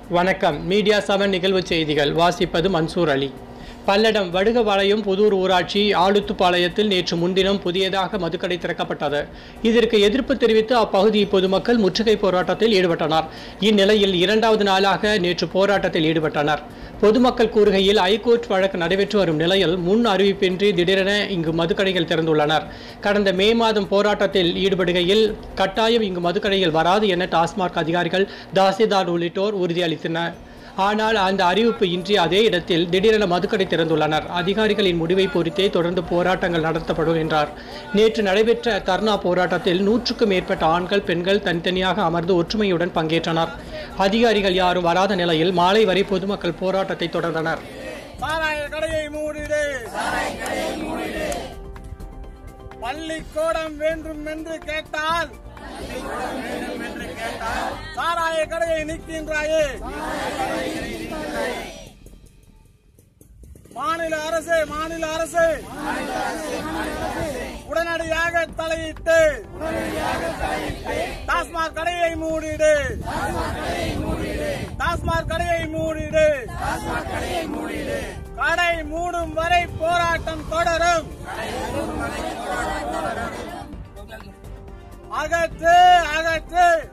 வணக்கம் media seven நிகழ்வு செய்திகள் வாசிப்பது மன்சூர் அலி பல்லடம் வடுகபாளையம் புதூர் ஊராட்சி ஆளுத்துப்பாளையத்தில் நேற்று முன்தினம் புதியதாக மதுக்கடை திறக்கப்பட்டது இதற்கு எதிர்ப்பு தெரிவித்து அப்பகுதி பொதுமக்கள் முற்றுகை போராட்டத்தில் ஈடுபட்டனர் இந்நிலையில் இரண்டாவது நாளாக நேற்று போராட்டத்தில் ஈடுபட்டனர் பொதுமக்கள் கூறுகையில் ஐகோர்ட் வழக்கு நடைபெற்று வரும் நிலையில் முன் அறிவிப்பின்றி திடீரென இங்கு மதுக்கடைகள் திறந்துள்ளனர் கடந்த மே மாதம் போராட்டத்தில் ஈடுபடுகையில் கட்டாயம் இங்கு மதுக்கடைகள் வராது என டாஸ்மாக் அதிகாரிகள் தாசில்தார் உள்ளிட்டோர் உறுதியளித்தனர் ஆனால் அந்த அறிவிப்பு இன்றி அதே இடத்தில் திடீரென மதுக்கடை திறந்துள்ளனர் அதிகாரிகளின் முடிவை பொறுத்தே தொடர்ந்து போராட்டங்கள் நடத்தப்படும் என்றார் நேற்று நடைபெற்ற தர்ணா போராட்டத்தில் நூற்றுக்கும் மேற்பட்ட ஆண்கள் பெண்கள் தனித்தனியாக அமர்ந்து ஒற்றுமையுடன் பங்கேற்றனர் அதிகாரிகள் யாரும் வராத நிலையில் மாலை வரை பொதுமக்கள் போராட்டத்தை தொடர்ந்தனர் சாராய கடையை மூடிடு பள்ளிக்கூடம் வேண்டும் என்று கேட்டால் சாராய கடையை நிற்கின்றாயே மாநில அரசு மாநில அரசு உடனடியாக தலையிட்டு டாஸ்மாக் கடையை மூடிடு டாஸ்மாக் கடையை மூடிடு கடை மூடும் வரை போராட்டம் தொடரும் அகற்று அகற்று